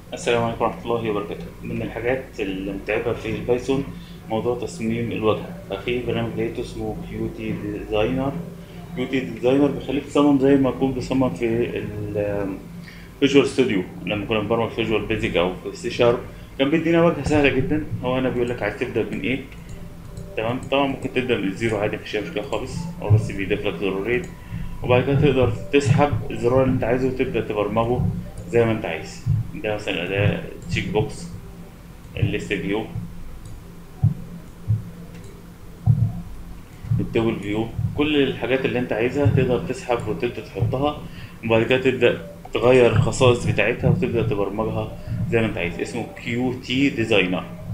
السلام عليكم ورحمة الله وبركاته من الحاجات المتعبة في البايثون موضوع تصميم الواجهة ففي برنامج لقيته اسمه كيوتي ديزاينر كيوتي ديزاينر بيخليك تصمم زي ما تكون بتصمم في الفيجوال ستوديو لما كنا بنبرمج فيجوال بيزك أو في سي شارب كان بيدينا واجهة سهلة جدا هو أنا بيقول لك عايز تبدأ من إيه تمام طبعا ممكن تبدأ من الزيرو عادي مفيش أي مشكلة خالص هو بس بيضيف لك زرارين وبعد كده تقدر تسحب الزرار اللي أنت عايزه وتبدأ تبرمجه زي ما أنت عايز ده مثلا أداة تشيك بوكس الليست فيو التيبل فيو كل الحاجات اللي انت عايزها تقدر تسحب وتبدأ تحطها وبعد كده تبدأ تغير الخصائص بتاعتها وتبدأ تبرمجها زي ما انت عايز اسمه كيو تي ديزاينر